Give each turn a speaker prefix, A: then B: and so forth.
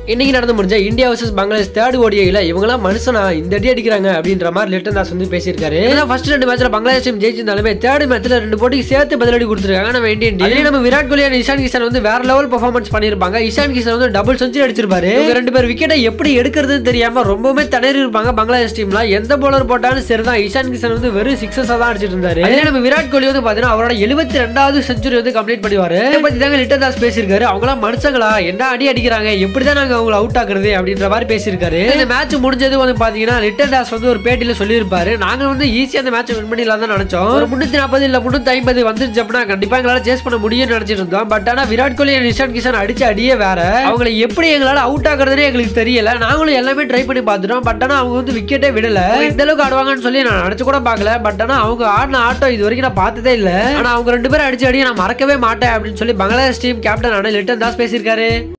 A: இன்னைக்கு நடந்து முடிஞ்ச இந்தியா வர்சஸ் பங்களாதேஷ் தேர்ட் ஓடிஐல இவங்கலாம் மனுஷனா இந்த அடி அடிக்கிறாங்க அப்படின்ற மாதிரி லிட்டன் தாஸ் வந்து பேசியிருக்காரு ஏன்னா ஃபர்ஸ்ட் ரெண்டு மேட்ச்ல பங்களாதேஷ் டீம் ஜெயிச்சிருந்தாலுமே தேர்ட் மேட்ச்ல ரெண்டு போட்டிக்கு சேர்த்து பதிலடி கொடுத்துருக்காங்க நம்ம இந்தியன் டீம் அதுலயும் நம்ம விராட் கோலி and இஷான் கிஷன் வந்து வேற லெவல் பெர்ஃபார்மன்ஸ் பண்ணிருப்பாங்க இஷான் கிஷன் வந்து டபுள் செஞ்சுரி அடிச்சிருப்பாரு இவங்க ரெண்டு பேர் விக்கெட்டை எப்படி எடுக்கிறதுன்னு தெரியாம ரொம்பவுமே திணறி இருப்பாங்க பங்களாதேஷ் டீம்ல எந்த பவுலர் போட்டாலும் சரிதான் இஷான் கிஷன் வந்து வெறும் சிக்ஸஸா தான் அடிச்சிட்டு இருந்தாரு அதுலயும் நம்ம விராட் கோலி வந்து பாத்தீங்கன்னா அவரோட எழுபத்தி ரெண்டாவது செஞ்சுரி வந்து கம்ப்ளீட் பண்ணிவாரு இதை பத்தி தாங்க லிட்டன் தாஸ் பேசியிருக்காரு அவங்களாம் மனுஷங்களா என்ன அடி அடிக்கிறாங்க எப்படிதான் நாங்க அவங்களை அவுட் ஆக்குறது அப்படின்ற மாதிரி பேசியிருக்காரு இந்த மேட்ச் முடிஞ்சது வந்து பாத்தீங்கன்னா லிட்டன் தாஸ் வந்து ஒரு பேட்டியில சொல்லியிருப்பாரு நாங்க வந்து ஈஸியா அந்த மேட்ச் வின் பண்ணிடலாம் தான் நினைச்சோம் ஒரு முன்னூத்தி நாற்பது இல்ல முன்னூத்தி ஐம்பது வந்துருச்சு அப்படின்னா கண்டிப்பா எங்களால சேஸ் பண்ண முடியும்னு நினைச்சிட்டு இருந்தோம் பட் ஆனா விராட் கோலி and நிஷான் கிஷன் அடிச்ச அடியே வேற அவங்களை எப்படி எங்களால அவுட் ஆக்குறதுனே எங்களுக்கு தெரியல நாங்களும் எல்லாமே ட்ரை பண்ணி பார்த்துட்டோம் பட் ஆனா அவங்க வந்து விக்கெட்டே விடல இந்த அளவுக்கு ஆடுவாங்கன்னு சொல்லி நான் நினைச்சு கூட பார்க்கல பட் ஆனா அவங்க ஆடின ஆட்டம் இது வரைக்கும் நான் பார்த்ததே இல்ல ஆனா அவங்க ரெண்டு பேரும் அடிச்ச அடியை நான் மறக்கவே மாட்டேன் அப்படின்னு சொல்லி பங்களாதேஷ் டீம் கேப்டன் ஆன லிட்டன் தாஸ் பேசியிருக்காரு